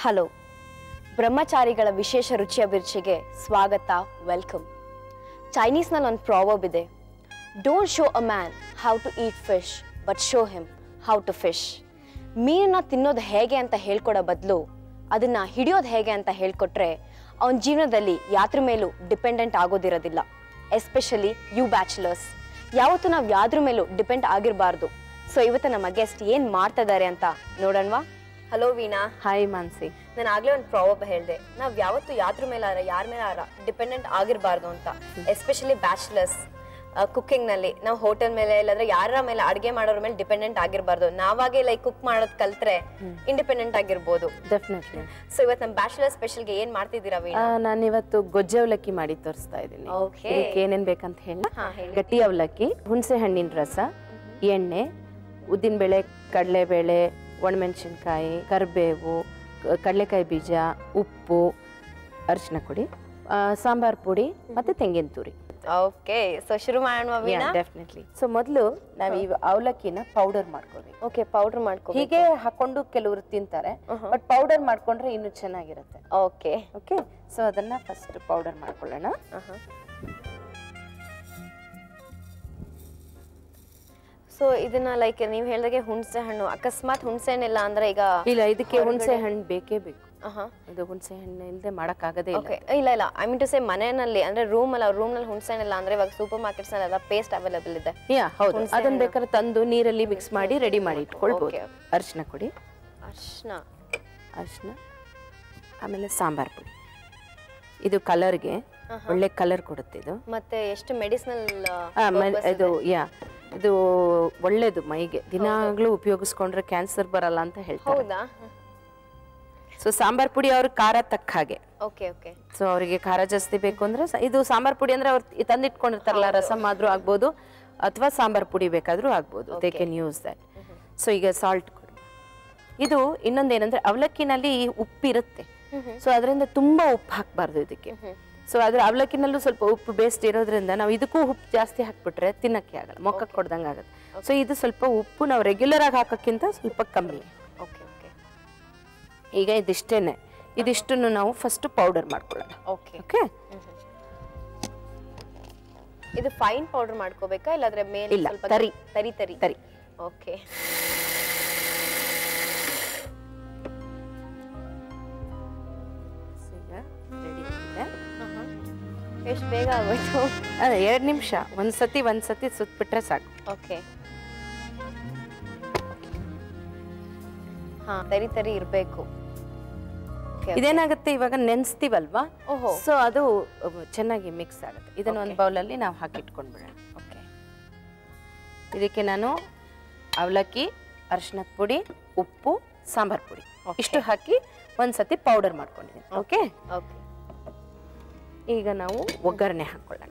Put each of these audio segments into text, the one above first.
Hello ಬ್ರಹ್ಮಚಾರಿಗಳ ವಿಶೇಷ ರುಚಿ ಅಭಿರುಚಿಗೆ ಸ್ವಾಗತ ವೆಲ್ಕಮ್ ಚೈನೀಸ್ನಲ್ಲಿ ಒಂದು ಪ್ರಾವರ್ಬ್ ಇದೆ don't show a man how to eat fish but show him how to fish ಮೀನನ್ನ ತಿನ್ನೋದು ಹೇಗೆ ಅಂತ ಹೇಳ್ಕೊಡೋ ಬದಲು ಅದನ್ನ ಹಿಡಿಯೋದು ಹೇಗೆ ಅಂತ ಹೇಳ್ಕೊಟ್ರೆ ಅವನ ಜೀವನದಲ್ಲಿ ಯಾತ್ರ ಮೇಲೂ ಡಿಪೆಂಡೆಂಟ್ ಆಗೋದಿರೋದಿಲ್ಲ ಎಸ್ಪೆಷಲಿ ಯು ಬ್ಯಾಚುಲರ್ಸ್ ಯಾವತ್ತೂ ನಾವು ಯಾವ್ದ್ರ ಮೇಲೂ ಡಿಪೆಂಡ್ ಆಗಿರಬಾರ್ದು ಸೊ ಇವತ್ತು ನಮ್ಮ ಗೆಸ್ಟ್ ಏನ್ ಮಾಡ್ತಾ ಇದ್ದಾರೆ ಅಂತ ನೋಡೋಣವಾ ಹಲೋ ವೀಣಾ ಹಾಯ್ ಮಾನ್ಸಿ ನಾನು ಆಗ್ಲೇ ಒಂದು ಪ್ರಾವಬ್ ಹೇಳಿದೆ ನಾವ್ ಯಾವತ್ತು ಯಾತ್ರ ಮೇಲಾರ ಯಾರ ಮೇಲಾರ ಡಿಪೆಂಡೆಂಟ್ ಆಗಿರಬಾರ್ದು ಅಂತ ಎಸ್ಪೆಷಲಿ ಬ್ಯಾಚುಲರ್ಸ್ ಕುಕ್ಕಿಂಗ್ ನಲ್ಲಿ ನಾವು ಹೋಟೆಲ್ ಮೇಲೆ ಇಲ್ಲಾಂದ್ರೆ ಯಾರ ಮೇಲೆ ಅಡಿಗೆ ಮಾಡೋರ ಮೇಲೆ ಡಿಪೆಂಡೆಂಟ್ ಆಗಿರಬಾರ್ದು ನಾವಾಗೆ ಲೈಕ್ ಕುಕ್ ಮಾಡೋದ್ ಕಲ್ತ್ರೆ ಇಂಡಿಪೆಂಡೆಂಟ್ ಆಗಿರ್ಬೋದು ಡೆಫಿನೆಟ್ಲಿ ಸೊ ಇವತ್ತು ನಮ್ಮ ಬ್ಯಾಚುಲರ್ ಸ್ಪೆಷಲ್ಗೆ ಏನ್ ಮಾಡ್ತಿದ್ದೀರಾ ವೀಣಾ ನಾನು ಇವತ್ತು ಗೊಜ್ಜೆ ಅವಲಕ್ಕಿ ಮಾಡಿ ತೋರಿಸ್ತಾ ಇದ್ದೀನಿ Okay. ಇದಕ್ಕೆ ಏನೇನ್ ಬೇಕಂತ ಹೇಳ ಹಾ, ಹೇಳಿ. ಗಟ್ಟಿ ಅವಲಕ್ಕಿ ಹುಣಸೆ ಹಣ್ಣಿನ ರಸ ಎಣ್ಣೆ ಉದ್ದಿನಬೇಳೆ ಕಡಲೆಬೇಳೆ ಒಣಮೆಣಸಿನ್ಕಾಯಿ ಕರಿಬೇವು ಕ- ಕಡಲೆಕಾಯಿ ಬೀಜ ಉಪ್ಪು ಅರಿಶಿನ ಪುಡಿ ಆ, ಸಾಂಬಾರ್ ಪುಡಿ ಮತ್ತೆ ತೆಂಗಿನ ತುರಿ ಓಕೆ ಸೊ ಶುರು ಮಾಡೋಣ ವೀಣಾ ಡೆಫಿನೆಟ್ಲಿ ಸೊ ಮೊದಲು ನಾವು ಈ ಅವಲಕ್ಕಿನ ಪೌಡರ್ ಮಾಡ್ಕೋಬೇಕು ಓಕೆ ಪೌಡರ್ ಮಾಡ್ಕೋ ಹೀಗೆ ಹಾಕೊಂಡು ಕೆಲವರು ತಿಂತಾರೆ ಬಟ್ ಪೌಡರ್ ಮಾಡ್ಕೊಂಡ್ರೆ ಇನ್ನೂ ಚೆನ್ನಾಗಿರುತ್ತೆ ಓಕೆ ಓಕೆ ಸೊ ಅದನ್ನ ಫಸ್ಟ್ ಪೌಡರ್ ಮಾಡ್ಕೊಳ್ಳೋಣ ಸೊ ಇದನ್ನ ಲೈಕ್ ನೀವು ಹೇಳ್ದಾಗೆ ಹುಣಸೆ ಹಣ್ಣು ಅಕಸ್ಮಾತ್ ಹುಣಸೆ ಹಣ್ಣಿಲ್ಲ ಅಂದ್ರೆ ಈಗ ಇಲ್ಲ ಇದಕ್ಕೆ ಹುಣಸೆ ಹಣ್ಣು ಬೇಕೇ ಬೇಕು ಆಹಾ. ಇದು ಹುಣಸೆ ಹಣ್ಣು ಇಲ್ಲದೆ ಮಾಡಕ್ಕಾಗದೇ ಇಲ್ಲ ಓಕೆ ಇಲ್ಲ ಇಲ್ಲ ಐ ಮೀನ್ ಟು ಸೇ ಮನೆಯಲ್ಲಿ ಅಂದ್ರೆ ರೂಮ್ ಅಲ್ಲ ರೂಮ್ ನಲ್ಲಿ ಹುಣಸೆ ಹಣ್ಣಿಲ್ಲ ಅಂದ್ರೆ ಇವಾಗ ಸೂಪರ್ ಮಾರ್ಕೆಟ್ಸ್ ನಲ್ಲೆಲ್ಲ ಪೇಸ್ಟ್ ಅವೈಲೇಬಲ್ ಇದೆ ಯಾ ಹೌದು ಅದನ್ನ ಬೇಕಾದ್ರೆ ತಂದು ನೀರಲ್ಲಿ ಮಿಕ್ಸ್ ಮಾಡಿ ರೆಡಿ ಮಾಡಿ ಇಟ್ಕೊಳ್ಬೋದು Okay. ಅರಿಶಿನ ಕೊಡಿ ಅರ್ಶನ ಅರಿಶಿನ ಆಮೇಲೆ ಸಾಂಬಾರ್ ಪುಡಿ ಇದು ಕಲರ್ಗೆ ಒಳ್ಳೆ ಕಲರ್ ಕೊಡುತ್ತೆ ಇದು ಮತ್ತೆ ಎಷ್ಟು ಮೆಡಿಸಿನಲ್ ಆ, ಮ- ಇದು ಯಾ ಇದು ಒಳ್ಳೇದು ಮೈಗೆ ದಿನಾಗ್ಲೂ ಉಪಯೋಗಿಸ್ಕೊಂಡ್ರೆ ಕ್ಯಾನ್ಸರ್ ಬರಲ್ಲ ಅಂತ ಹೇಳ್ತಾರೆ ಹೌದಾ ಸೊ ಸಾಂಬಾರ್ ಪುಡಿ ಅವ್ರ ಖಾರ ತಕ್ಕ ಹಾಗೆ ಓಕೆ ಓಕೆ ಸೊ ಅವರಿಗೆ ಖಾರ ಜಾಸ್ತಿ ಬೇಕು ಅಂದ್ರೆ ಸ- ಇದು ಸಾಂಬಾರ್ ಪುಡಿ ಅಂದ್ರೆ ಅವ್ರು ತಂದಿಟ್ಕೊಂಡಿರ್ತಾರಲ್ಲ ರಸಮ್ ಆದ್ರೂ ಆಗ್ಬೋದು ಅಥವಾ ಸಾಂಬಾರ್ ಪುಡಿ ಬೇಕಾದ್ರೂ ಆಗ್ಬೋದು they can use that so ಈಗ ಸಾಲ್ಟ್ ಕೊಡಿ ಇದು ಇನ್ನೊಂದೇನಂದ್ರೆ ಅವಲಕ್ಕಿನಲ್ಲಿ ಉಪ್ಪಿರುತ್ತೆ ಸೊ ಅದರಿಂದ ತುಂಬಾ ಉಪ್ಪು ಹಾಕಬಾರ್ದು ಇದಕ್ಕೆ ಸೊ ಅದ್ರ ಅವಲಕ್ಕಿನಲ್ಲೂ ಸ್ವಲ್ಪ ಉಪ್ಪು ಬೇಸ್ಟ್ ಇರೋದ್ರಿಂದ ನಾವು ಇದಕ್ಕೂ ಉಪ್ಪು ಜಾಸ್ತಿ ಹಾಕ್ಬಿಟ್ರೆ ತಿನ್ನಕ್ಕೆ ಆಗಲ್ಲ ಮೊಕ್ಕಕ್ಕೆ ಕೊಡ್ದಂಗೆ ಆಗುತ್ತೆ ಸೊ ಇದು ಸ್ವಲ್ಪ ಉಪ್ಪು ನಾವು ರೆಗ್ಯುಲರ್ ಆಗಿ ಹಾಕೋಕ್ಕಿಂತ ಸ್ವಲ್ಪ ಕಮ್ಮಿ ಓಕೆ ಓಕೆ ಈಗ ಇದಿಷ್ಟೇನೆ ಇದಿಷ್ಟನ್ನು ನಾವು ಫಸ್ಟ್ ಪೌಡರ್ ಮಾಡ್ಕೊಳ್ಳೋಣ ಓಕೆ ಓಕೆ ಇದು ಫೈನ್ ಪೌಡರ್ ಮಾಡ್ಕೋಬೇಕಾ ಇಲ್ಲಾಂದ್ರೆ ಮೇಲೆ ಇಲ್ಲ, ಸ್ವಲ್ಪ ತರಿ. ತರಿ ತರಿ ತರಿ ಓಕೆ ಈಗ ರೆಡಿ ಆಗಿದೆ ಎಷ್ಟು ಬೇಗ ಆಗೋಯ್ತು ಅದೇ ಎರಡು ನಿಮಿಷ ಒಂದ್ಸತಿ ಒಂದ್ಸತಿ ಸುತ್ಬಿಟ್ರೆ ಸಾಕು ಓಕೆ ಹಾ ತರಿ ತರಿ ಇರ್ಬೇಕು ಇದೇನಾಗುತ್ತೆ ಇವಾಗ ನೆನೆಸ್ತೀವಲ್ವಾ ಓಹೋ. ಸೊ ಅದು ಅಹ್, ಚೆನ್ನಾಗಿ ಮಿಕ್ಸ್ ಆಗುತ್ತೆ ಇದನ್ನ ಒಂದು ಬೌಲಲ್ಲಿ ನಾವು ಹಾಕಿಟ್ಕೊಂಡ್ಬಿಡೋಣ ಓಕೆ ಇದಕ್ಕೆ ನಾನು ಅವಲಕ್ಕಿ ಅರಿಶಿನದ ಪುಡಿ ಉಪ್ಪು ಸಾಂಬಾರ್ ಪುಡಿ ಇಷ್ಟು ಹಾಕಿ ಒಂದ್ಸತಿ ಪೌಡರ್ ಮಾಡ್ಕೊಂಡಿದ್ದೀನಿ ಓಕೆ ಓಕೆ ಈಗ ನಾವು ಒಗ್ಗರಣೆ ಹಾಕೊಳ್ಳೋಣ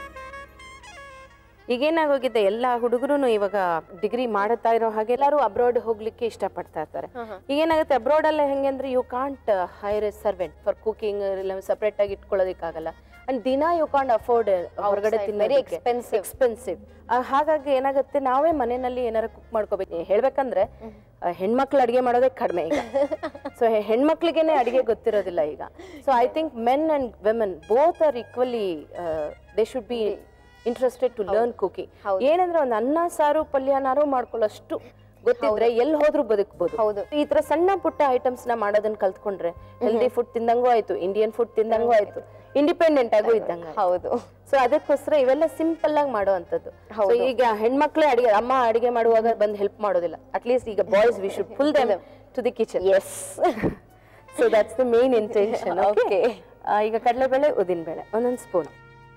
ಈಗೇನಾಗೋಗಿದೆ ಎಲ್ಲ ಹುಡುಗರು ಇವಾಗ ಡಿಗ್ರಿ ಮಾಡುತ್ತಾ ಇರೋ ಹಾಗೆ ಎಲ್ಲರೂ ಅಬ್ರಾಡ್ ಹೋಗ್ಲಿಕ್ಕೆ ಇಷ್ಟಪಡ್ತಾ ಇರ್ತಾರೆ ಈಗೇನಾಗುತ್ತೆ ಅಬ್ರಾಡ್ ಅಲ್ಲ ಹೆಂಗೆ ಅಂದ್ರೆ you can't hire a servant for cooking ಇಲ್ಲ ಸಪ್ರೇಟ್ ಆಗಿ ಇಟ್ಕೊಳ್ಳೋದಕ್ಕಾಗಲ್ಲ ಅಂಡ್ ದಿನ ಯು ಕಾಂಟ್ ಅಫೋರ್ಡ್ ಹೊರಗಡೆ very ತಿನ್ನೋದಕ್ಕೆ ಎಕ್ಸ್ಪೆನ್ಸಿವ್ ಹಾಗಾಗಿ ಏನಾಗುತ್ತೆ ನಾವೇ ಮನೆಯಲ್ಲಿ ಏನಾರ ಕುಕ್ ಮಾಡ್ಕೋಬೇಕು ಹೇಳ್ಬೇಕಂದ್ರೆ ಆ, ಹೆಣ್ಮಕ್ಳು ಅಡಿಗೆ ಮಾಡೋದೇ ಕಡಿಮೆ ಈಗ ಸೊ ಹೆಣ್ಮಕ್ಳಿಗೇನೆ ಅಡಿಗೆ ಗೊತ್ತಿರೋದಿಲ್ಲ ಈಗ so I think men and women both are equally they should be interested to learn cooking ಏನಂದ್ರೆ ಒಂದು ಅನ್ನ ಸಾರು ಪಲ್ಯನಾರು ಮಾಡ್ಕೊಳ್ಳೋಷ್ಟು ಗೊತ್ತಿದ್ರೆ ಎಲ್ಲಿ ಹೋದ್ರೂ ಬದುಕಬಹುದು ಹೌದು. ಈ ತರ ಸಣ್ಣ ಪುಟ್ಟ ಐಟಮ್ಸ್ ನ ಮಾಡೋದನ್ನ ಕಲ್ತ್ಕೊಂಡ್ರೆ ಹೆಲ್ದಿ ಫುಡ್ ತಿಂದಂಗೂ ಆಯ್ತು ಇಂಡಿಯನ್ ಫುಡ್ ತಿಂದಂಗೂ ಆಯ್ತು ಇಂಡಿಪೆಂಡೆಂಟ್ ಆಗು ಇದ್ದಂಗ ಹೌದು ಸೊ ಅದಕ್ಕೋಸ್ಕರ ಇವೆಲ್ಲ ಸಿಂಪಲ್ ಆಗಿ ಮಾಡುವಂತದ್ದು ಸೊ ಈಗ ಹೆಣ್ಮಕ್ಳೇ ಅಡಿಗೆ ಅಮ್ಮ ಅಡಿಗೆ ಮಾಡುವಾಗ ಬಂದು ಹೆಲ್ಪ್ ಮಾಡೋದಿಲ್ಲ ಅಟ್ಲೀಸ್ಟ್ ಈಗ boys we should pull them to the kitchen yes so that's the main intention okay ಈಗ ಕಡಲೆಬೇಳೆ ಉದ್ದಿನಬೇಳೆ ಒಂದೊಂದು ಸ್ಪೂನ್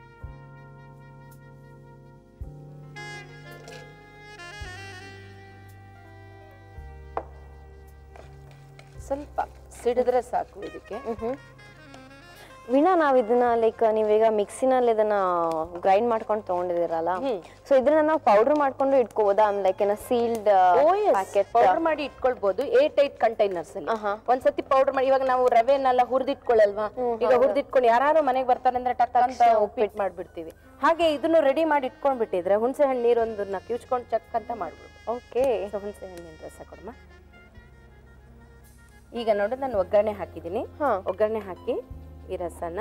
ಸ್ವಲ್ಪ ಸಿಡಿದ್ರೆ ಸಾಕು ಇದಕ್ಕೆ ವಿನಾ ನಾವ್ ಇದನ್ನ ಲೈಕ್ ನೀವೀಗ ಮಿಕ್ಸಿನಲ್ಲಿ ಇದನ್ನ ಗ್ರೈಂಡ್ ಮಾಡ್ಕೊಂಡು ತಗೊಂಡಿದ್ದೀರಲ್ಲ ಸೊ ಇದನ್ನ ನಾವು ಪೌಡರ್ ಮಾಡ್ಕೊಂಡು ಇಟ್ಕೋಬೋದಾ ಲೈಕ್ ಏನ ಸೀಲ್ಡ್ ಪ್ಯಾಕೆಟ್ ಪೌಡರ್ ಮಾಡಿ ಇಟ್ಕೊಳ್ಬಹುದು ಏಟ್ ಏಟ್ ಕಂಟೈನರ್ಸ್ ಅಲ್ಲಿ ಒಂದ್ಸತಿ ಪೌಡರ್ ಮಾಡಿ ಇವಾಗ ನಾವು ರವೆನೆಲ್ಲ ಹುರಿದಿಟ್ಕೊಳ್ಳಲ್ವಾ ಈಗ ಹುರಿದಿಟ್ಕೊಂಡು ಯಾರು ಮನೆಗೆ ಬರ್ತಾರೆ ಅಂದ್ರೆ ಟಕ್ ಅಂತ ಉಪ್ಪಿಟ್ಟು ಮಾಡ್ಬಿಡ್ತೀವಿ ಹಾಗೆ ಇದನ್ನು ರೆಡಿ ಮಾಡಿ ಇಟ್ಕೊಂಡ್ಬಿಟ್ಟಿದ್ರೆ ಹುಣಸೆ ಹಣ್ಣು ನೀರೊಂದನ್ನ ಕಿವ್ಚ್ಕೊಂಡು ಚಕ್ ಅಂತ ಮಾಡ್ಬಿಡ್ಬೋದು ಓಕೆ ಸೊ ಹುಣಸೆ ಹಣ್ಣಿನ ರಸ ಕೊಡಮ್ಮ ಈಗ ನೋಡಿ ನಾನು ಒಗ್ಗರಣೆ ಹಾಕಿದ್ದೀನಿ ಹಾ. ಒಗ್ಗರಣೆ ಹಾಕಿ ಈ ರಸನ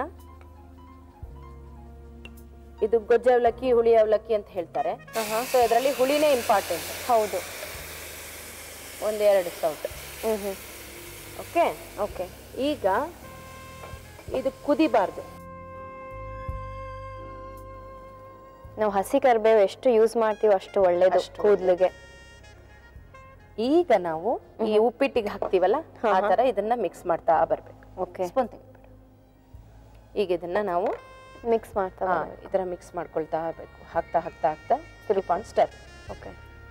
ಇದು ಗೊಜ್ಜ ಅವಲಕ್ಕಿ ಹುಳಿ ಅವಲಕ್ಕಿ ಅಂತ ಹೇಳ್ತಾರೆ ಸೊ ಇದರಲ್ಲಿ ಹುಳಿನೇ ಇಂಪಾರ್ಟೆಂಟ್ ಹೌದು ಒಂದೆರಡು ಸೌಟ್ ಹ್ಞೂ ಹ್ಞೂ ಓಕೆ ಓಕೆ ಈಗ ಇದು ಕುದಿಬಾರ್ದು ನಾವು ಹಸಿ ಕರಿಬೇವು ಎಷ್ಟು ಯೂಸ್ ಮಾಡ್ತೀವೋ ಅಷ್ಟು ಒಳ್ಳೇದು ಕೂದಲಿಗೆ ಈಗ ನಾವು ಈ ಉಪ್ಪಿಟ್ಟಿಗೆ ಹಾಕ್ತೀವಲ್ಲ ಆ ತರ ಇದನ್ನ ಮಿಕ್ಸ್ ಮಾಡ್ತಾ ಬರ್ಬೇಕು ಓಕೆ ಸ್ಪೂನ್ ತೆಗಿಬೇಡ ಈಗ ಇದನ್ನ ನಾವು ಮಿಕ್ಸ್ ಮಾಡ್ತಾ ಹಾ, ಈ ತರ ಮಿಕ್ಸ್ ಮಾಡ್ಕೊಳ್ತಾ ಇರ್ಬೇಕು ಹಾಕ್ತಾ ಹಾಕ್ತಾ ಹಾಕ್ತಾ ತಿರುಪಾಂಡ್ ಸ್ಟರ್ ಓಕೆ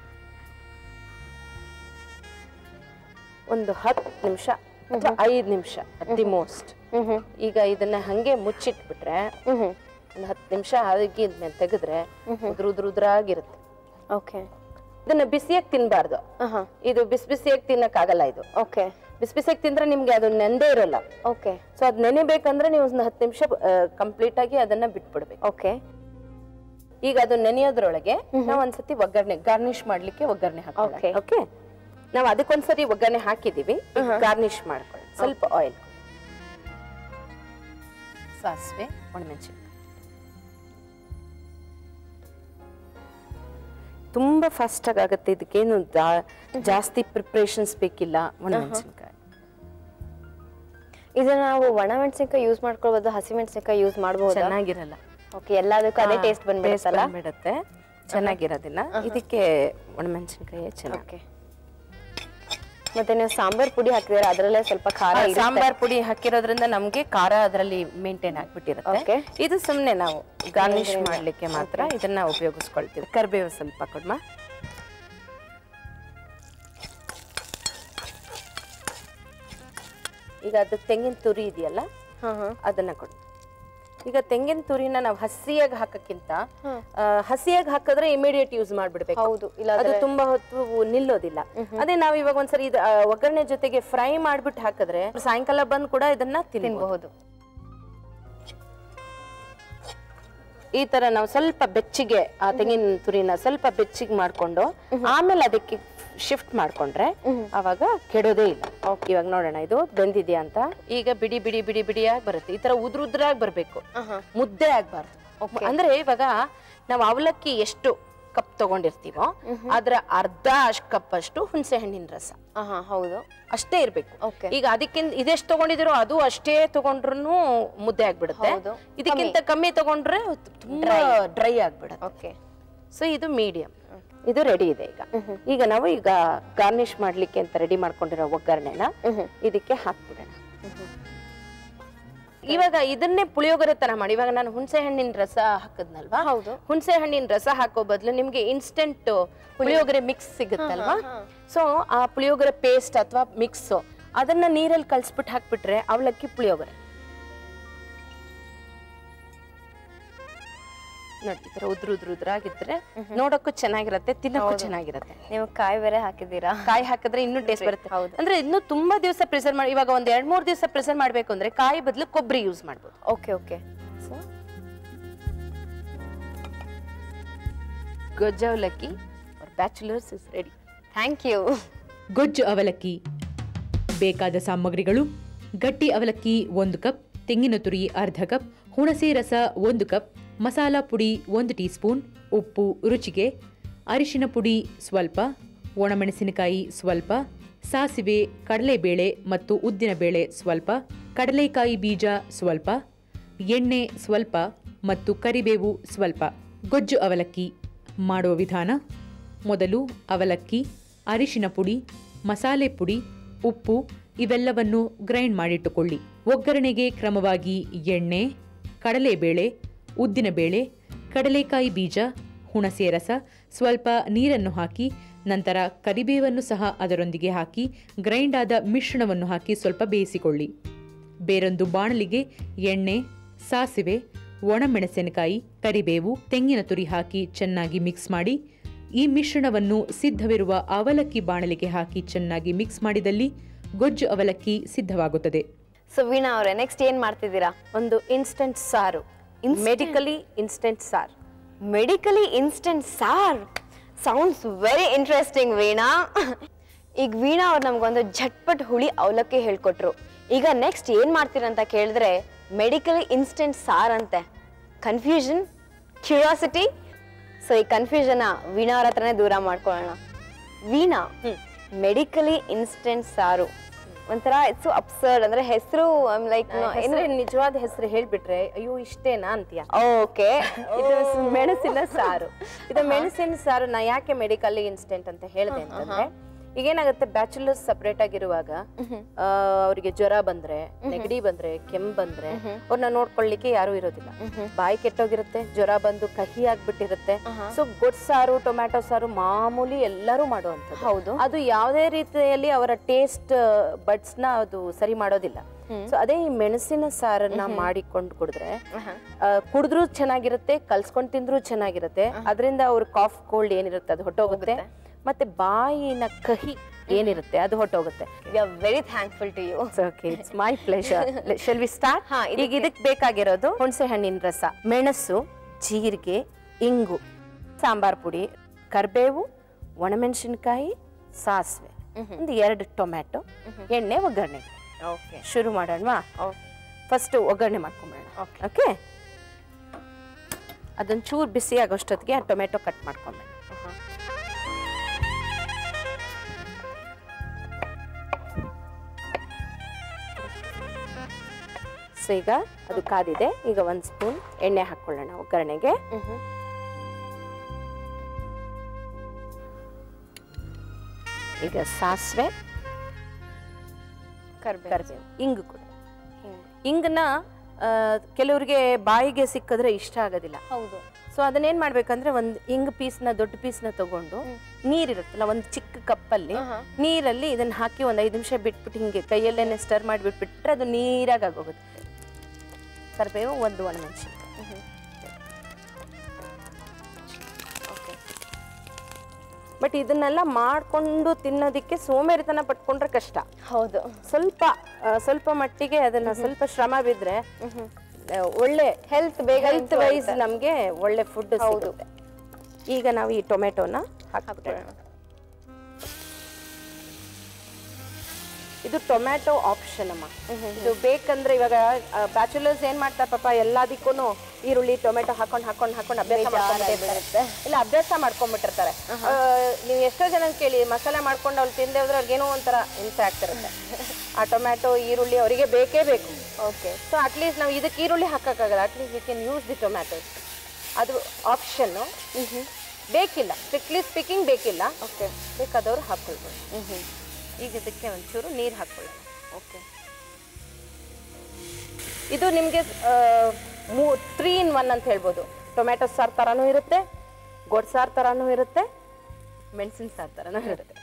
ಒಂದು ಹತ್ತು ನಿಮಿಷ ಅಥವಾ ಐದು ನಿಮಿಷ at the most hmm hmm ಈಗ ಇದನ್ನ ಹಂಗೆ ಮುಚ್ಚಿಟ್ಬಿಟ್ರೆ ಹ್ಮ್ ಹ್ಮ್ ಒಂದು ಹತ್ತು ನಿಮಿಷ ಆಗಿದ್ಮೇಲೆ ತೆಗೆದ್ರೆ ಉದ್ರ ಉದ್ರ ಉದ್ರಾಗಿರುತ್ತೆ ಓಕೆ ಇದನ್ನ ಬಿಸಿಯಾಗಿ ತಿನ್ಬಾರ್ದು ಹಾಂ ಇದು ಬಿಸಿ ಬಿಸಿಯಾಗಿ ತಿನ್ನಕ್ಕಾಗಲ್ಲ ಇದು ಓಕೆ ಬಿಸಿ ಬಿಸಿಯಾಗಿ ತಿಂದ್ರೆ ನಿಮ್ಗೆ ಅದು ನೆಂದೇ ಇರೋಲ್ಲ ಓಕೆ ಸೊ ಅದ್ ನೆನೆಬೇಕಂದ್ರೆ ನೀವು ಒಂದು ಹತ್ತು ನಿಮಿಷ ಕಂಪ್ಲೀಟ್ ಆಗಿ ಅದನ್ನ ಬಿಟ್ಬಿಡ್ಬೇಕು ಓಕೆ ಈಗ ಅದು ನೆನೆಯೋದ್ರೊಳಗೆ ನಾವು ಒಂದ್ಸತಿ ಒಗ್ಗರಣೆ ಗಾರ್ನಿಶ್ ಮಾಡ್ಲಿಕ್ಕೆ ಒಗ್ಗರಣೆ ಹಾಕೋಣ Okay. ಓಕೆ ನಾವು ಅದಕ್ಕೊಂದ್ಸರಿ ಒಗ್ಗರಣೆ ಹಾಕಿದೀವಿ ಗಾರ್ನಿಶ್ ಮಾಡ್ಕೊಳ್ಳಿ ಸ್ವಲ್ಪ ಆಯಿಲ್ ಸಾಸಿವೆ ಒಣಮೆಣಸಿನ್ಕಾಯಿ ತುಂಬಾ ಫಾಸ್ಟ್ ಆಗಿ ಆಗುತ್ತೆ ಇದಕ್ಕೇನು ಜಾ- ಜಾಸ್ತಿ ಪ್ರಿಪ್ರೇಷನ್ಸ್ ಬೇಕಿಲ್ಲ ಒಣಮೆಣಸಿನ್ಕಾಯಿ ಇದನ್ನ ನಾವು ಒಣ ಮೆಣಸಿನ್ಕಾಯಿ ಯೂಸ್ ಮಾಡ್ಕೊಳ್ಬೋದು ಹಸಿ ಮೆಣಸಿನ್ಕಾಯಿ ಯೂಸ್ ಮಾಡಬಹುದು ಚೆನ್ನಾಗಿರಲ್ಲ ಓಕೆ ಎಲ್ಲದಕ್ಕೂ ಅದೇ ಟೇಸ್ಟ್ ಬಂದ್ಬಿಡುತ್ತಲ್ಲ ಬಿಡುತ್ತೆ ಚೆನ್ನಾಗಿರೋದಿಲ್ಲ ಇದಕ್ಕೆ ಒಣಮೆಣಸಿನ್ಕಾಯಿ ಚೆನ್ನಾಗಿ ಓಕೆ ಮತ್ತೆ ನೀವು ಸಾಂಬಾರ್ ಪುಡಿ ಹಾಕಿದ್ರೆ ಅದರಲ್ಲೇ ಸ್ವಲ್ಪ ಖಾರ ಆ, ಇರುತ್ತೆ. ಸಾಂಬಾರ್ ಪುಡಿ ಹಾಕಿರೋದ್ರಿಂದ ನಮ್ಗೆ ಖಾರ ಅದರಲ್ಲಿ ಮೇಂಟೈನ್ ಆಗ್ಬಿಟ್ಟಿರುತ್ತೆ Okay. ಇದು ಸುಮ್ನೆ ನಾವು ಗಾರ್ನಿಶ್ ಮಾಡ್ಲಿಕ್ಕೆ ಮಾತ್ರ ಇದನ್ನ ಉಪಯೋಗಿಸ್ಕೊಳ್ತೀವಿ ಕರ್ಬೇವು ಸ್ವಲ್ಪ ಕೊಡ್ಮ ಈಗ ಅದು ತೆಂಗಿನ ತುರಿ ಇದೆಯಲ್ಲ ಹಾ ಹಾ ಅದನ್ನ ಕೊಡು ಈಗ ತೆಂಗಿನ ತುರಿನ ನಾವು ಹಸಿಯಾಗಿ ಹಾಕಕ್ಕಿಂತ ಆ, ಹಸಿಯಾಗಿ ಹಾಕಿದ್ರೆ ಇಮಿಡಿಯೇಟ್ ಯೂಸ್ ಮಾಡ್ಬಿಡ್ಬೇಕು ಹೌದು ಇಲ್ಲ ಅದು ತುಂಬಾ ಹೊತ್ತು ನಿಲ್ಲೋದಿಲ್ಲ ಅದೇ ನಾವು ಇವಾಗ ಒಂದ್ಸರಿ ಇದು ಆ, ಒಗ್ಗರಣೆ ಜೊತೆಗೆ ಫ್ರೈ ಮಾಡ್ಬಿಟ್ಟು ಹಾಕಿದ್ರೆ ಸಾಯಂಕಾಲ ಬಂದ್ ಕೂಡ ಇದನ್ನ ತಿನ್ಬಹುದು ತಿನ್ಬಹುದು ಈ ತರ ನಾವು ಸ್ವಲ್ಪ ಬೆಚ್ಚಿಗೆ ಆ ತೆಂಗಿನ ತುರಿನ ಸ್ವಲ್ಪ ಬೆಚ್ಚಿಗೆ ಮಾಡ್ಕೊಂಡು ಆಮೇಲೆ ಅದಕ್ಕೆ ಶಿಫ್ಟ್ ಮಾಡ್ಕೊಂಡ್ರೆ ಅವಾಗ ಕೆಡೋದೇ ಇಲ್ಲ ಇವಾಗ ನೋಡೋಣ ಇದು ಬೆಂದಿದ್ಯಾ ಅಂತ ಈಗ ಬಿಡಿ ಬಿಡಿ ಬಿಡಿ ಬಿಡಿಯಾಗಿ ಬರುತ್ತೆ ಈ ತರ ಉದ್ರ ಉದ್ರಾಗಿ ಬರ್ಬೇಕು ಮುದ್ದೆ ಆಗ್ಬಾರ್ದು ಅಂದ್ರೆ ಇವಾಗ ನಾವು ಅವಲಕ್ಕಿ ಎಷ್ಟು ಕಪ್ ತಗೊಂಡಿರ್ತೀವೋ ಅದ್ರ ಅರ್ಧ ಅಷ್ಟು ಕಪ್ ಅಷ್ಟು ಹುಣಸೆ ಹಣ್ಣಿನ ರಸ ಹಾ ಹಾ ಹೌದು ಅಷ್ಟೇ ಇರ್ಬೇಕು Okay. ಈಗ ಅದಕ್ಕಿಂತ ಇದೆಷ್ಟು ತಗೊಂಡಿದಿರೋ ಅದು ಅಷ್ಟೇ ತಗೊಂಡ್ರು ಮುದ್ದೆ ಆಗ್ಬಿಡುತ್ತೆ ಹೌದು. ಇದಕ್ಕಿಂತ ಕಮ್ಮಿ ತಗೊಂಡ್ರೆ ತುಂಬಾ ಡ್ರೈ ಆಗ್ಬಿಡುತ್ತೆ ಓಕೆ ಸೊ ಇದು ಮೀಡಿಯಂ ಇದು ರೆಡಿ ಇದೆ ಈಗ ಈಗ ನಾವು ಈಗ ಗಾರ್ನಿಶ್ ಮಾಡ್ಲಿಕ್ಕೆ ಅಂತ ರೆಡಿ ಮಾಡ್ಕೊಂಡಿರೋ ಒಗ್ಗರಣೆನ ಇದಕ್ಕೆ ಹಾಕ್ಬಿಡೋಣ ಇವಾಗ ಇದನ್ನೇ ಪುಳಿಯೋಗರೆ ತರ ಮಾಡಿ ಇವಾಗ ನಾನು ಹುಣಸೆ ಹಣ್ಣಿನ ರಸ ಹಾಕದ್ನಲ್ವಾ ಹೌದು. ಹುಣಸೆ ಹಣ್ಣಿನ ರಸ ಹಾಕೋ ಬದಲು ನಿಮ್ಗೆ ಇನ್ಸ್ಟೆಂಟ್ ಪುಳಿಯೋಗರೆ ಮಿಕ್ಸ್ ಸಿಗುತ್ತಲ್ವಾ ಸೊ ಆ ಪುಳಿಯೋಗರೆ ಪೇಸ್ಟ್ ಅಥವಾ ಮಿಕ್ಸ್ ಅದನ್ನ ನೀರಲ್ಲಿ ಕಲ್ಸ್ಬಿಟ್ಟು ಹಾಕ್ಬಿಟ್ರೆ ಅವಲಕ್ಕಿ ಪುಳಿಯೋಗರೆ ನೋಡಿ ಈ ತರ ಉದ್ರ ಉದ್ರ ಉದ್ರಾಗಿದ್ರೆ ನೋಡಕ್ಕೂ ಚೆನ್ನಾಗಿರತ್ತೆ ತಿನ್ನಕ್ಕೂ ಚೆನ್ನಾಗಿರತ್ತೆ ನೀವು ಕಾಯಿ ಬೇರೆ ಹಾಕಿದ್ದೀರಾ ಕಾಯಿ ಹಾಕಿದ್ರೆ ಇನ್ನೂ ಟೇಸ್ಟ್ ಬರುತ್ತೆ ಹೌದು. ಅಂದ್ರೆ ಇನ್ನು ತುಂಬಾ ದಿವಸ ಪ್ರಿಸರ್ವ್ ಮಾಡಿ ಇವಾಗ ಒಂದ್ ಎರಡ್ ಮೂರ್ ದಿವಸ ಪ್ರಿಸರ್ವ್ ಮಾಡ್ಬೇಕು ಅಂದ್ರೆ ಕಾಯಿ ಬದಲು ಕೊಬ್ಬರಿ ಯೂಸ್ ಮಾಡ್ಬೋದು okay okay so gojju avalakki bachelors is ready thank you gojju avalakki ಬೇಕಾದ ಸಾಮಗ್ರಿಗಳು ಗಟ್ಟಿ ಅವಲಕ್ಕಿ ಒಂದು ಕಪ್ ತೆಂಗಿನ ತುರಿ ಅರ್ಧ ಕಪ್ ಹುಣಸೆ ರಸ ಒಂದು ಕಪ್ ಮಸಾಲ ಪುಡಿ ಒಂದು ಟೀ ಸ್ಪೂನ್ ಉಪ್ಪು ರುಚಿಗೆ ಅರಿಶಿನ ಪುಡಿ ಸ್ವಲ್ಪ ಒಣಮೆಣಸಿನಕಾಯಿ ಸ್ವಲ್ಪ ಸಾಸಿವೆ ಕಡಲೆಬೇಳೆ ಮತ್ತು ಉದ್ದಿನಬೇಳೆ ಸ್ವಲ್ಪ ಕಡಲೆಕಾಯಿ ಬೀಜ ಸ್ವಲ್ಪ ಎಣ್ಣೆ ಸ್ವಲ್ಪ ಮತ್ತು ಕರಿಬೇವು ಸ್ವಲ್ಪ ಗೊಜ್ಜು ಅವಲಕ್ಕಿ ಮಾಡುವ ವಿಧಾನ ಮೊದಲು ಅವಲಕ್ಕಿ ಅರಿಶಿನ ಪುಡಿ ಮಸಾಲೆ ಪುಡಿ ಉಪ್ಪು ಇವೆಲ್ಲವನ್ನು ಗ್ರೈಂಡ್ ಮಾಡಿಟ್ಟುಕೊಳ್ಳಿ ಒಗ್ಗರಣೆಗೆ ಕ್ರಮವಾಗಿ ಎಣ್ಣೆ ಕಡಲೆಬೇಳೆ ಉದ್ದಿನಬೇಳೆ ಕಡಲೆಕಾಯಿ ಬೀಜ ಹುಣಸೆ ರಸ ಸ್ವಲ್ಪ ನೀರನ್ನು ಹಾಕಿ ನಂತರ ಕರಿಬೇವನ್ನು ಸಹ ಅದರೊಂದಿಗೆ ಹಾಕಿ ಗ್ರೈಂಡ್ ಆದ ಮಿಶ್ರಣವನ್ನು ಹಾಕಿ ಸ್ವಲ್ಪ ಬೇಯಿಸಿಕೊಳ್ಳಿ ಬೇರೊಂದು ಬಾಣಲಿಗೆ ಎಣ್ಣೆ ಸಾಸಿವೆ ಒಣಮೆಣಸಿನಕಾಯಿ ಕರಿಬೇವು ತೆಂಗಿನ ತುರಿ ಹಾಕಿ ಚೆನ್ನಾಗಿ ಮಿಕ್ಸ್ ಮಾಡಿ ಈ ಮಿಶ್ರಣವನ್ನು ಸಿದ್ಧವಿರುವ ಅವಲಕ್ಕಿ ಬಾಣಲಿಗೆ ಹಾಕಿ ಚೆನ್ನಾಗಿ ಮಿಕ್ಸ್ ಮಾಡಿದಲ್ಲಿ ಗೊಜ್ಜು ಅವಲಕ್ಕಿ ಸಿದ್ಧವಾಗುತ್ತದೆ ಸೊ ವೀಣಾ ಅವರೇ ನೆಕ್ಸ್ಟ್ ಏನ್ ಮಾಡ್ತಿದ್ದೀರಾ ಒಂದು ಇನ್ಸ್ಟೆಂಟ್ ಸಾರು ಮೆಡಿಕಲಿ ಇನ್ಸ್ಟೆಂಟ್ ಸಾರು ಮೆಡಿಕಲಿ ಇನ್ಸ್ಟೆಂಟ್ ಸಾರ್ ಸೌಂಡ್ಸ್ ವೆರಿ ಇಂಟ್ರೆಸ್ಟಿಂಗ್ ವೀಣಾ ಈಗ ವೀಣಾ ಅವ್ರು ನಮ್ಗೊಂದು ಝಟ್ಪಟ್ ಹುಳಿ ಅವಲಕ್ಕಿ ಹೇಳ್ಕೊಟ್ರು ಈಗ ನೆಕ್ಸ್ಟ್ ಏನ್ ಮಾಡ್ತೀರಂತ ಕೇಳಿದ್ರೆ ಮೆಡಿಕಲ್ ಇನ್ಸ್ಟೆಂಟ್ ಸಾರ್ ಅಂತೆ ಕನ್ಫ್ಯೂಷನ್ ಕ್ಯೂರಿಯಾಸಿಟಿ ಸೊ ಈ ಕನ್ಫ್ಯೂಷನ್ ವೀಣಾ ಅವ್ರ ಹತ್ರನೇ ದೂರ ಮಾಡ್ಕೊಳ್ಳೋಣ ವೀಣಾ ಮೆಡಿಕಲಿ ಇನ್ಸ್ಟೆಂಟ್ ಸಾರು ಒಂಥರ ಇಟ್ಸ್ ಅಪ್ಸರ್ಡ್ ಅಂದ್ರೆ ಹೆಸರು ಲೈಕ್ ಹೆಸರು ನಿಜವಾದ ಹೆಸರು ಹೇಳ್ಬಿಟ್ರೆ ಅಯ್ಯೋ ಇಷ್ಟೇನಾ ಅಂತೀಯ ಓಕೆ ಇದು ಸ್- ಮೆಣಸಿನ ಸಾರು ಇದು ಮೆಣಸಿನ ಸಾರು ನಾ ಯಾಕೆ ಮೆಡಿಕಲ್ ಇನ್ಸ್ಟೆಂಟ್ ಅಂತ ಹೇಳಿದೆ ಅಂತಂದ್ರೆ ಈಗ ಏನಾಗುತ್ತೆ ಬ್ಯಾಚುಲರ್ಸ್ ಸಪರೇಟ್ ಆಗಿರುವಾಗ ಆ, ಅವ್ರಿಗೆ ಜ್ವರ ಬಂದ್ರೆ ನೆಗಡಿ ಬಂದ್ರೆ ಕೆಮ್ಮು ಬಂದ್ರೆ ಅವ್ರನ್ನ ನೋಡ್ಕೊಳ್ಳಿಕ್ಕೆ ಯಾರು ಇರೋದಿಲ್ಲ ಬಾಯಿ ಕೆಟ್ಟೋಗಿರುತ್ತೆ ಜ್ವರ ಬಂದು ಕಹಿ ಆಗ್ಬಿಟ್ಟಿರುತ್ತೆ ಸೊ ಗೊಡ್ ಸಾರು ಟೊಮ್ಯಾಟೊ ಸಾರು ಮಾಮೂಲಿ ಎಲ್ಲರೂ ಮಾಡುವಂಥದ್ದು ಹೌದು. ಅದು ಯಾವುದೇ ರೀತಿಯಲ್ಲಿ ಅವರ ಟೇಸ್ಟ್ ಬಡ್ಸ್ ನ ಅದು ಸರಿ ಮಾಡೋದಿಲ್ಲ ಸೊ ಅದೇ ಈ ಮೆಣಸಿನ ಸಾರನ್ನ ಮಾಡಿಕೊಂಡು ಕುಡಿದ್ರೆ ಆ, ಕುಡಿದ್ರೂ ಚೆನ್ನಾಗಿರುತ್ತೆ ಕಲ್ಸ್ಕೊಂಡ್ ತಿಂದ್ರೂ ಚೆನ್ನಾಗಿರುತ್ತೆ ಅದರಿಂದ ಅವ್ರ ಕಾಫ್ ಕೋಲ್ಡ್ ಏನಿರುತ್ತೆ ಅದು ಹೊಟ್ಟೋಗುತ್ತೆ ಮತ್ತೆ ಬಾಯಿನ ಕಹಿ ಏನಿರುತ್ತೆ ಅದು ಹೊಟ್ಟೋಗುತ್ತೆ we are very thankful to you okay it's my pleasure shall we start ಹಾ, ಈಗ ಇದಕ್ಕೆ ಬೇಕಾಗಿರೋದು ಹುಣಸೆ ಹಣ್ಣಿನ ರಸ ಮೆಣಸು ಜೀರಿಗೆ ಇಂಗು ಸಾಂಬಾರ್ ಪುಡಿ ಕರಿಬೇವು ಒಣಮೆಣಸಿನ್ಕಾಯಿ ಸಾಸಿವೆ ಒಂದು ಎರಡು ಟೊಮ್ಯಾಟೊ ಎಣ್ಣೆ ಒಗ್ಗರಣೆ ಓಕೆ ಶುರು ಮಾಡೋಣವಾ ಫಸ್ಟ್ ಒಗ್ಗರಣೆ ಮಾಡ್ಕೊಂಬಿಡೋಣ ಓಕೆ ಅದೊಂದು ಚೂರು ಬಿಸಿ ಆಗೋಷ್ಟೊತ್ತಿಗೆ ಆ ಟೊಮೆಟೊ ಕಟ್ ಮಾಡ್ಕೊಂಬೇಡ ಸೊ ಈಗ ಅದು ಕಾದಿದೆ ಈಗ ಒಂದು ಸ್ಪೂನ್ ಎಣ್ಣೆ ಹಾಕ್ಕೊಳ್ಳೋಣ ಒಗ್ಗರಣೆಗೆ ಈಗ ಸಾಸಿವೆ ಕರ್ಬೇವು ಕರಿಬೇವು ಇಂಗು ಕೂಡ ಇಂಗನ್ನ ಆ, ಕೆಲವ್ರಿಗೆ ಬಾಯಿಗೆ ಸಿಕ್ಕಿದ್ರೆ ಇಷ್ಟ ಆಗೋದಿಲ್ಲ ಹೌದು ಸೊ ಅದನ್ನೇನ್ ಮಾಡ್ಬೇಕಂದ್ರೆ ಒಂದು ಇಂಗ್ ಪೀಸ್ನ ದೊಡ್ಡ ಪೀಸ್ನ ತಗೊಂಡು ನೀರಿರುತ್ತಲ್ಲ ಒಂದು ಚಿಕ್ಕ ಕಪ್ಪಲ್ಲಿ ನೀರಲ್ಲಿ ಇದನ್ನ ಹಾಕಿ ಒಂದು ಐದು ನಿಮಿಷ ಬಿಟ್ಬಿಟ್ಟು ಹಿಂಗೆ ಕೈಯಲ್ಲೇನೆ ಸ್ಟರ್ ಮಾಡಿ ಬಿಟ್ಬಿಟ್ರೆ ಅದು ನೀರಾಗಿ ಆಗೋಗುತ್ತೆ ಕರಿಬೇವು ಒಂದು ಒಣಮೆಣಸಿನ್ಕಾಯಿ ಓಕೆ ಬಟ್ ಇದನ್ನೆಲ್ಲ ಮಾಡ್ಕೊಂಡು ತಿನ್ನೋದಕ್ಕೆ ಸೋಮೇರಿತನ ಪಟ್ಕೊಂಡ್ರೆ ಕಷ್ಟ ಹೌದು ಸ್ವಲ್ಪ ಆ, ಸ್ವಲ್ಪ ಮಟ್ಟಿಗೆ ಅದನ್ನ ಸ್ವಲ್ಪ ಶ್ರಮ ಬಿದ್ರೆ ಆ, ಒಳ್ಳೆ ಹೆಲ್ತ್ ಬೇಗ ಹೆಲ್ತ್ ವೈಸ್ ನಮಗೆ ಒಳ್ಳೆ ಫುಡ್ ಸಿಗುತ್ತೆ ಈಗ ನಾವು ಈ ಟೊಮೆಟೊನ ಹಾಕ್ಬಿಡೋಣ ಇದು ಟೊಮ್ಯಾಟೊ ಆಪ್ಷನ್ ಅಮ್ಮ ಇದು ಬೇಕಂದ್ರೆ ಇವಾಗ ಬ್ಯಾಚುಲರ್ಸ್ ಏನ್ ಮಾಡ್ತಾರೆ ಪಾಪ ಎಲ್ಲದಕ್ಕೂ ಈರುಳ್ಳಿ ಟೊಮೆಟೊ ಹಾಕೊಂಡ್ ಹಾಕೊಂಡ್ ಹಾಕೊಂಡ್ ಅಭ್ಯಾಸ ಮಾಡ್ಕೊಂಡ್ಬಿಟ್ಟಿರ್ತಾರೆ ಇಲ್ಲ ಅಭ್ಯಾಸ ಮಾಡ್ಕೊಂಡ್ಬಿಟ್ಟಿರ್ತಾರೆ ಆ, ನೀವು ಎಷ್ಟೋ ಜನ ಕೇಳಿ ಮಸಾಲೆ ಮಾಡ್ಕೊಂಡು ಅವ್ರು ತಿಂದೆ ಹೋದ್ರೆ ಅವ್ರಿಗೇನೋ ಒಂಥರ ಹಿಂಸೆ ಆಗ್ತಿರುತ್ತೆ ಆ ಟೊಮ್ಯಾಟೊ ಈರುಳ್ಳಿ ಅವರಿಗೆ ಬೇಕೇ ಬೇಕು ಓಕೆ ಸೊ ಅಟ್ಲೀಸ್ಟ್ ನಾವು ಇದಕ್ಕೆ ಈರುಳ್ಳಿ ಹಾಕೋಕ್ಕಾಗಲ್ಲ at least we can use the tomato ಅದು ಆಪ್ಷನ್ನು ಬೇಕಿಲ್ಲ ಸ್ಟ್ರಿಕ್ಟ್ಲಿ ಸ್ಪೀಕಿಂಗ್ ಬೇಕಿಲ್ಲ ಓಕೆ ಬೇಕಾದವರು ಹಾಕ್ಕೊಳ್ಬೋದು ಈಗ ಇದಕ್ಕೆ ಒಂಚೂರು ನೀರು ಹಾಕ್ಕೊಳ್ಳೋಣ ಓಕೆ ಇದು ನಿಮಗೆ ಮೂ ತ್ರೀ ಇನ್ ಒನ್ ಅಂತ ಹೇಳ್ಬೋದು ಟೊಮ್ಯಾಟೊ ಸಾರು ಥರನೂ ಇರುತ್ತೆ ಗೋಡ್ ಸಾರು ಥರನೂ ಇರುತ್ತೆ ಮೆಣಸಿನ ಸಾರು ಥರನೂ ಇರುತ್ತೆ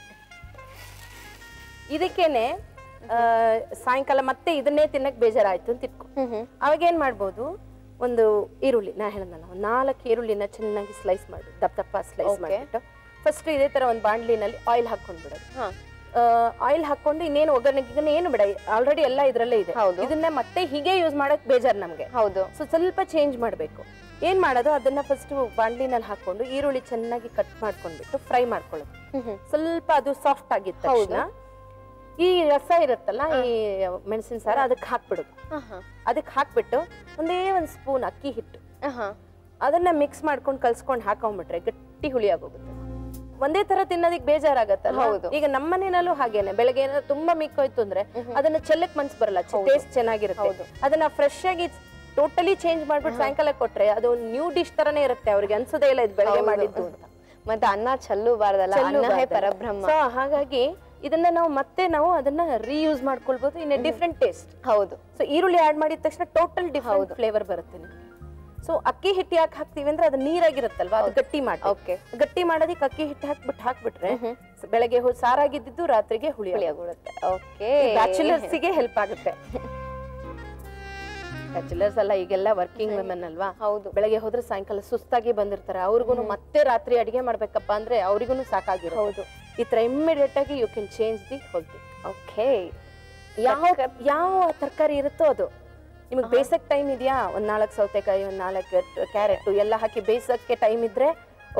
ಇದಕ್ಕೇನೆ ಆ, ಸಾಯಂಕಾಲ ಮತ್ತೆ ಇದನ್ನೇ ತಿನ್ನಕ್ಕೆ ಬೇಜಾರಾಯ್ತು ಅಂತ ಇಟ್ಕೊ ಅವಾಗ ಏನು ಮಾಡ್ಬೋದು ಒಂದು ಈರುಳ್ಳಿ ನಾ ಹೇಳಿದ್ನಲ್ಲ ಒಂದು ನಾಲ್ಕು ಈರುಳ್ಳಿನ ಚೆನ್ನಾಗಿ ಸ್ಲೈಸ್ ಮಾಡಿ ದಪ್ಪ ದಪ್ಪ ಸ್ಲೈಸ್ ಮಾಡಿಬಿಟ್ಟು ಫಸ್ಟ್ ಇದೇ ಥರ ಒಂದು ಬಾಣಲಿನಲ್ಲಿ ಆಯಿಲ್ ಹಾಕೊಂಡು ಬಿಡೋದು ಆಯಿಲ್ ಹಾಕೊಂಡು ಇನ್ನೇನು ಒಗ್ಗರಣೆಗೆ ಏನು ಬೇಡ ಆಲ್ರೆಡಿ ಎಲ್ಲ ಇದರಲ್ಲೇ ಇದೆ ಹೌದು. ಇದನ್ನ ಮತ್ತೆ ಹೀಗೆ ಯೂಸ್ ಮಾಡಕ್ ಬೇಜಾರು ನಮಗೆ ಹೌದು ಸೊ ಸ್ವಲ್ಪ ಚೇಂಜ್ ಮಾಡಬೇಕು ಏನ್ ಮಾಡೋದು ಅದನ್ನ ಫಸ್ಟ್ ಬಾಂಡ್ಲಿನಲ್ಲಿ ಹಾಕೊಂಡು ಈರುಳ್ಳಿ ಚೆನ್ನಾಗಿ ಕಟ್ ಮಾಡ್ಕೊಂಡ್ಬಿಟ್ಟು ಫ್ರೈ ಮಾಡ್ಕೊಳ್ಳೋದು ಸ್ವಲ್ಪ ಅದು ಸಾಫ್ಟ್ ಆಗಿದ್ದ ತಕ್ಷಣ ಈ ರಸ ಇರುತ್ತಲ್ಲ ಈ ಮೆಣಸಿನ ಸಾರ ಅದಕ್ಕೆ ಹಾಕ್ಬಿಡೋದು ಅದಕ್ಕೆ ಹಾಕ್ಬಿಟ್ಟು ಒಂದೇ ಒಂದು ಸ್ಪೂನ್ ಅಕ್ಕಿ ಹಿಟ್ಟು ಅದನ್ನ ಮಿಕ್ಸ್ ಮಾಡ್ಕೊಂಡು ಕಲ್ಸ್ಕೊಂಡು ಹಾಕೊಂಡ್ಬಿಟ್ರೆ ಗಟ್ಟಿ ಹುಳಿ ಆಗೋಗುತ್ತೆ ಒಂದೇ ತರ ತಿನ್ನೋದಕ್ಕೆ ಬೇಜಾರಾಗತ್ತಲ್ಲ ಹೌದು. ಈಗ ನಮ್ಮ ಮನೆಯಲ್ಲೂ ಹಾಗೇನೆ ಬೆಳಗ್ಗೆ ಏನಾದ್ರು ತುಂಬಾ ಮಿಕ್ಕೋಯ್ತು ಅಂದ್ರೆ ಅದನ್ನ ಚೆಲ್ಲಕ್ ಮನ್ಸ್ ಬರಲ್ಲ ಟೇಸ್ಟ್ ಚೆನ್ನಾಗಿರುತ್ತೆ ಅದನ್ನ ಫ್ರೆಶ್ ಆಗಿ ಟೋಟಲಿ ಚೇಂಜ್ ಮಾಡ್ಬಿಟ್ಟು ಸಾಯಂಕಾಲ ಕೊಟ್ರೆ ಅದು ನ್ಯೂ ಡಿಶ್ ತರನೇ ಇರುತ್ತೆ ಅವ್ರಿಗೆ ಅನ್ಸೋದೇ ಇಲ್ಲ ಇದು ಬೆಳಗ್ಗೆ ಮಾಡಿದ್ದು ಅಂತ ಮತ್ತೆ ಅನ್ನ ಚೆಲ್ಲೂಬಾರ್ದಲ್ಲ ಅನ್ನವೇ ಪರಬ್ರಹ್ಮ ಸೊ ಹಾಗಾಗಿ ಇದನ್ನ ನಾವು ಮತ್ತೆ ನಾವು ಅದನ್ನ ರೀಯೂಸ್ ಮಾಡ್ಕೊಳ್ಬಹುದು ಇನ್ ಡಿಫ್ರೆಂಟ್ ಟೇಸ್ಟ್ ಹೌದು ಸೊ ಈರುಳ್ಳಿ ಆಡ್ ಮಾಡಿದ ತಕ್ಷಣ ಟೋಟಲ್ ಡಿಫ್ರೆಂಟ್ ಫ್ಲೇವರ್ ಬರುತ್ತೆ ನಿಮ್ಗೆ ಸೊ ಅಕ್ಕಿ ಹಿಟ್ಟು ಯಾಕೆ ಹಾಕ್ತೀವಿ ಅಂದ್ರೆ ಅದು ನೀರಾಗಿರುತ್ತಲ್ವಾ ಅದು ಗಟ್ಟಿ ಮಾಡಿ Okay. ಗಟ್ಟಿ ಮಾಡೋದಕ್ಕೆ ಅಕ್ಕಿ ಹಿಟ್ಟು ಹಾಕ್ಬಿಟ್ಟು ಹಾಕ್ಬಿಟ್ರೆ ಸ- ಬೆಳಗ್ಗೆ ಹೊ- ಸಾರಾಗಿದ್ದು ರಾತ್ರಿಗೆ ಹುಳಿ ಹುಳಿಯಾಗ್ಬಿಡುತ್ತೆ ಓಕೆ ಬ್ಯಾಚುಲರ್ಸ್ಗೆ ಹೆಲ್ಪ್ ಆಗುತ್ತೆ ಬ್ಯಾಚುಲರ್ಸ್ ಅಲ್ಲ ಈಗೆಲ್ಲ ವರ್ಕಿಂಗ್ ವುಮೆನ್ ಅಲ್ವಾ ಹೌದು. ಬೆಳಗ್ಗೆ ಹೋದ್ರೆ ಸಾಯಂಕಾಲ ಸುಸ್ತಾಗಿ ಬಂದಿರ್ತಾರೆ ಅವ್ರಿಗೂ ಮತ್ತೆ ರಾತ್ರಿ ಅಡಿಗೆ ಮಾಡ್ಬೇಕಪ್ಪ ಅಂದ್ರೆ ಅವ್ರಿಗೂ ಸಾಕಾಗಿರುತ್ತೆ ಹೌದು. ಈ ತರ ಇಮ್ಮಿಡಿಯೇಟ್ ಆಗಿ you can change the whole thing okay ಯಾವ ಯಾವ ತರಕಾರಿ ಇರುತ್ತೋ ಅದು ನಿಮಗೆ ಬೇಸಕ್ ಟೈಮ್ ಇದೆಯಾ ಒಂದ್ ನಾಲ್ಕು ಸೌತೆಕಾಯಿ ಒಂದ್ ನಾಲ್ಕು ಕ್ಯಾರೆಟ್ ಎಲ್ಲ ಹಾಕಿ ಬೇಯಿಸಕ್ಕೆ ಟೈಮ್ ಇದ್ರೆ ಓಕೆ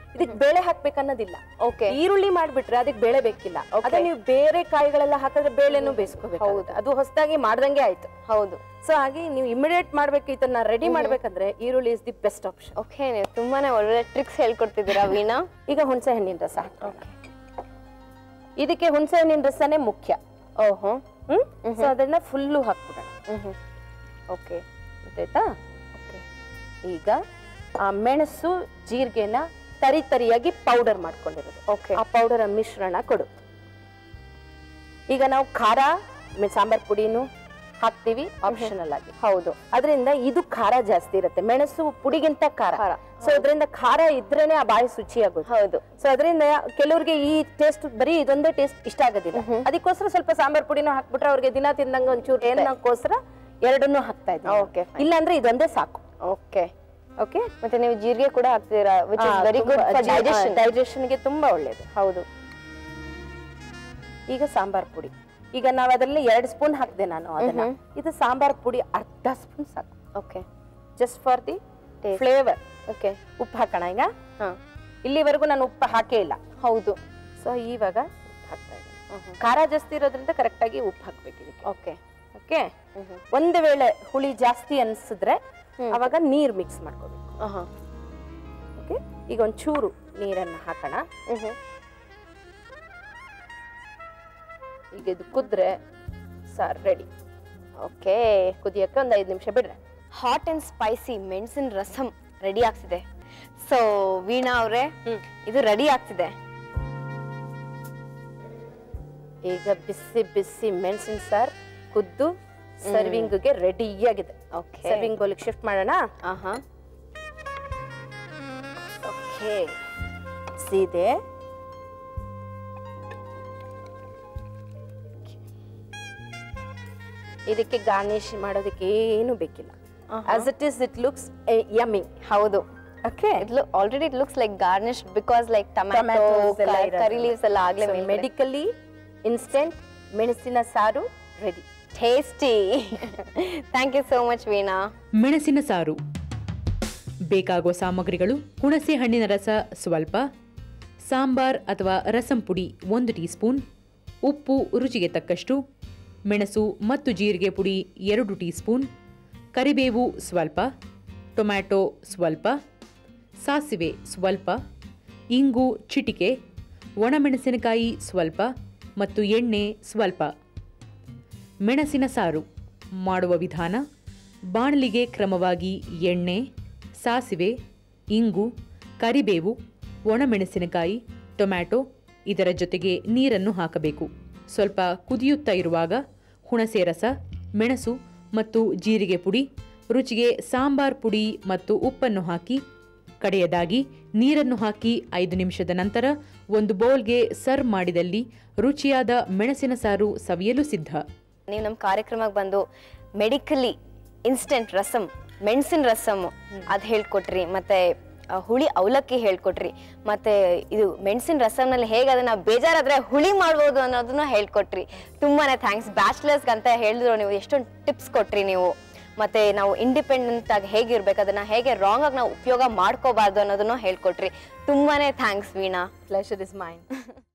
ಇದಕ್ಕೆ ಬೇಳೆ ಹಾಕ್ಬೇಕನ್ನೋದಿಲ್ಲ Okay. ಈರುಳ್ಳಿ ಮಾಡ್ಬಿಟ್ರೆ ಅದಕ್ಕೆ ಬೇಳೆ ಬೇಕಿಲ್ಲ ಅದೇ ನೀವು ಬೇರೆ ಕಾಯಿಗಳೆಲ್ಲ ಹಾಕಿದ್ರೆ ಬೇಳೆನೂ ಬೇಯಿಸ್ಕೋಬೇಕು ಹೌದು ಅದು ಹೊಸದಾಗಿ ಮಾಡ್ದಂಗೆ ಆಯ್ತು ಹೌದು ಸೊ ಹಾಗೆ ನೀವು ಇಮಿಡಿಯೇಟ್ ಮಾಡ್ಬೇಕು ಇದನ್ನ ರೆಡಿ ಮಾಡ್ಬೇಕಂದ್ರೆ ಈರುಳ್ಳಿ is the best option okay ನೀವು ತುಂಬಾನೇ ಒಳ್ಳೆ ಟ್ರಿಕ್ಸ್ ಹೇಳ್ಕೊಡ್ತಿದ್ದೀರಾ ವೀಣಾ ಈಗ ಹುಣಸೆ ಹಣ್ಣಿನ ರಸ ಇದಕ್ಕೆ ಹುಣಸೆ ಹಣ್ಣಿನ ರಸನೇ ಮುಖ್ಯ ಓಹೋ ಹ್ಮ್ ಸೊ ಅದನ್ನ ಫುಲ್ಲು ಹಾಕ್ಬಿಡೋಣ ಹ್ಮ್ ಓಕೆ ಗೊತ್ತಾಯ್ತಾ ಓಕೆ ಈಗ ಆ ಮೆಣಸು ಜೀರಿಗೆನ ತರಿ ತರಿಯಾಗಿ ಪೌಡರ್ ಮಾಡ್ಕೊಂಡಿರೋದು Okay. ಆ ಪೌಡರ್ ಮಿಶ್ರಣ ಕೊಡು ಈಗ ನಾವು ಖಾರ ಮ- ಸಾಂಬಾರ್ ಪುಡಿನೂ ಹಾಕ್ತಿವಿ ಆಪ್ಷನಲ್ ಆಗಿ ಹೌದು ಅದರಿಂದ ಇದು ಖಾರ ಜಾಸ್ತಿ ಇರುತ್ತೆ ಮೆಣಸು ಪುಡಿಗಿಂತ ಖಾರ ಖಾರ. ಸೊ ಅದರಿಂದ ಖಾರ ಇದ್ರೇನೆ ಆ ಬಾಯಿ ಶುಚಿ ಆಗೋದು ಹೌದು ಸೊ ಅದರಿಂದ ಕೆಲವ್ರಿಗೆ ಈ ಟೇಸ್ಟ್ ಬರೀ ಇದೊಂದೇ ಟೇಸ್ಟ್ ಇಷ್ಟ ಆಗೋದಿಲ್ಲ ಅದಕ್ಕೋಸ್ಕರ ಸ್ವಲ್ಪ ಸಾಂಬಾರ್ ಪುಡಿನೂ ಹಾಕ್ಬಿಟ್ರೆ ಅವ್ರಿಗೆ ದಿನ ತಿಂದಂಗ ಒಂಚೂರು ಏನಕ್ಕೋಸ್ಕರ ಎರಡನ್ನೂ ಹಾಕ್ತಾ ಇದ್ದೀನಿ Okay, fine. ಇಲ್ಲಾಂದ್ರೆ ಇದೊಂದೇ ಸಾಕು ಓಕೆ ಓಕೆ ಮತ್ತೆ ನೀವು ಜೀರಿಗೆ ಕೂಡ ಹಾಕ್ತೀರಾ which is very good for digestion ಡೈಜೆಷನ್ಗೆ ತುಂಬಾ ಒಳ್ಳೇದು ಹೌದು ಈಗ ಸಾಂಬಾರ್ ಪುಡಿ ಈಗ ನಾವ್ ಅದರಲ್ಲಿ ಎರಡು ಸ್ಪೂನ್ ಹಾಕಿದೆ ನಾನು ಅದನ್ನ ಇದು ಸಾಂಬಾರ್ ಪುಡಿ ಅರ್ಧ ಸ್ಪೂನ್ ಸಾಕು okay just for the Taste. Flavour okay ಉಪ್ಪು ಹಾಕೋಣ ಈಗ ಹಾ ಇಲ್ಲಿವರೆಗೂ ನಾನು ಉಪ್ಪು ಹಾಕೇ ಇಲ್ಲ ಹೌದು ಸೊ ಇವಾಗ ಉಪ್ಪು ಹಾಕ್ತಾ ಇದ್ದೀನಿ ಖಾರ ಜಾಸ್ತಿ ಇರೋದ್ರಿಂದ ಕರೆಕ್ಟ್ ಆಗಿ ಉಪ್ಪು ಹಾಕ್ಬೇಕು ಇದಕ್ಕೆ ಓಕೆ ಓಕೆ ಒಂದು ವೇಳೆ ಹುಳಿ ಜಾಸ್ತಿ ಅನ್ಸಿದ್ರೆ ಅವಾಗ ನೀರ್ ಮಿಕ್ಸ್ ಮಾಡ್ಕೋಬೇಕು ಆಹಾ ಓಕೆ ಈಗ ಒಂದ್ ಚೂರು ನೀರನ್ನ ಹಾಕೋಣ ಮ್ಹೂ. ಈಗ ಇದು ಕುದ್ರೆ ಸಾರ್ ರೆಡಿ ಓಕೆ ಕುದಿಯಕ್ಕೆ ಒಂದ್ ಐದು ನಿಮಿಷ ಬಿಡ್ರೆ ಹಾಟ್ ಅಂಡ್ ಸ್ಪೈಸಿ ಮೆಣಸಿನ ರಸಂ ರೆಡಿ ಆಗ್ತಿದೆ ಸೊ ವೀಣಾ ಅವರೇ ಇದು ರೆಡಿ ಆಗ್ತಿದೆ ಈಗ ಬಿಸಿ ಬಿಸಿ ಮೆಣಸಿನ ಸಾರ್ ಕುದ್ದು ಸರ್ವಿಂಗ್ಗೆ ರೆಡಿ ಆಗಿದೆ ಓಕೆ ಸರ್ವಿಂಗ್ ಬೋಲಿಗೆ ಶಿಫ್ಟ್ ಮಾಡೋಣ ಆಹಾ ಓಕೆ ಸೀದೆ ಇದಕ್ಕೆ ಗಾರ್ನಿಶ್ ಮಾಡೋದಕ್ಕೆ ಏನು ಬೇಕಿಲ್ಲ as it is it looks yummy ಹೌದು okay it already it looks like garnish because like tomato Tomatoes ಎಲ್ಲ ಇರೋದು. ಕರಿ ಲೀವ್ಸ್ ಎಲ್ಲ ಆಗ್ಲೇ ಮೆಡಿಕಲಿ ಇನ್ಸ್ಟೆಂಟ್ ಮೆಣಸಿನ ಸಾರು ready tasty thank you so much Veena ಮೆಣಸಿನ ಸಾರು ಬೇಕಾಗುವ ಸಾಮಗ್ರಿಗಳು ಹುಣಸೆ ಹಣ್ಣಿನ ರಸ ಸ್ವಲ್ಪ ಸಾಂಬಾರ್ ಅಥವಾ ರಸಂ ಪುಡಿ ಒಂದು ಟೀ ಸ್ಪೂನ್ ಉಪ್ಪು ರುಚಿಗೆ ತಕ್ಕಷ್ಟು ಮೆಣಸು ಮತ್ತು ಜೀರಿಗೆ ಪುಡಿ ಎರಡು ಟೀ ಸ್ಪೂನ್ ಕರಿಬೇವು ಸ್ವಲ್ಪ ಟೊಮ್ಯಾಟೊ ಸ್ವಲ್ಪ ಸಾಸಿವೆ ಸ್ವಲ್ಪ ಇಂಗು ಚಿಟಿಕೆ ಒಣಮೆಣಸಿನಕಾಯಿ ಸ್ವಲ್ಪ ಮತ್ತು ಎಣ್ಣೆ ಸ್ವಲ್ಪ ಮೆಣಸಿನ ಸಾರು ಮಾಡುವ ವಿಧಾನ ಬಾಣಲಿಗೆ ಕ್ರಮವಾಗಿ ಎಣ್ಣೆ ಸಾಸಿವೆ ಇಂಗು ಕರಿಬೇವು ಒಣಮೆಣಸಿನಕಾಯಿ ಟೊಮ್ಯಾಟೊ ಇದರ ಜೊತೆಗೆ ನೀರನ್ನು ಹಾಕಬೇಕು ಸ್ವಲ್ಪ ಕುದಿಯುತ್ತಾ ಇರುವಾಗ ಹುಣಸೆ ರಸ ಮೆಣಸು ಮತ್ತು ಜೀರಿಗೆ ಪುಡಿ ರುಚಿಗೆ ಸಾಂಬಾರ್ ಪುಡಿ ಮತ್ತು ಉಪ್ಪನ್ನು ಹಾಕಿ ಕಡೆಯದಾಗಿ ನೀರನ್ನು ಹಾಕಿ ಐದು ನಿಮಿಷದ ನಂತರ ಒಂದು ಬೌಲ್ಗೆ ಸರ್ವ್ ಮಾಡಿದಲ್ಲಿ ರುಚಿಯಾದ ಮೆಣಸಿನ ಸಾರು ಸವಿಯಲು ಸಿದ್ಧ ನೀವು ನಮ್ಮ ಕಾರ್ಯಕ್ರಮಕ್ಕೆ ಬಂದು ಮೆಡಿಕಲಿ ಇನ್ಸ್ಟೆಂಟ್ ರಸಮ್ ಮೆಣಸಿನ ರಸಮ್ ಅದು ಹೇಳ್ಕೊಟ್ರಿ ಮತ್ತೆ ಆ, ಹುಳಿ ಅವಲಕ್ಕಿ ಹೇಳ್ಕೊಟ್ರಿ ಮತ್ತೆ ಇದು ಮೆಣಸಿನ ರಸಮ್ನಲ್ಲಿ ಹೇಗೆ ಅದನ್ನ ಬೇಜಾರಾದ್ರೆ ಹುಳಿ ಮಾಡ್ಬೋದು ಅನ್ನೋದನ್ನ ಹೇಳ್ಕೊಟ್ರಿ ತುಂಬಾನೇ ಥ್ಯಾಂಕ್ಸ್ ಬ್ಯಾಚ್ಲರ್ಸ್ಗೆ ಅಂತ ಹೇಳಿದ್ರು ನೀವು ಎಷ್ಟೊಂದು ಟಿಪ್ಸ್ ಕೊಟ್ರಿ ನೀವು ಮತ್ತೆ ನಾವು ಇಂಡಿಪೆಂಡೆಂಟ್ ಆಗಿ ಹೇಗಿರ್ಬೇಕು ಅದನ್ನ ಹೇಗೆ ರಾಂಗ್ ಆಗಿ ನಾವು ಉಪಯೋಗ ಮಾಡ್ಕೋಬಾರ್ದು ಅನ್ನೋದನ್ನ ಹೇಳ್ಕೊಟ್ರಿ ತುಂಬಾನೇ thanks Veena pleasure is main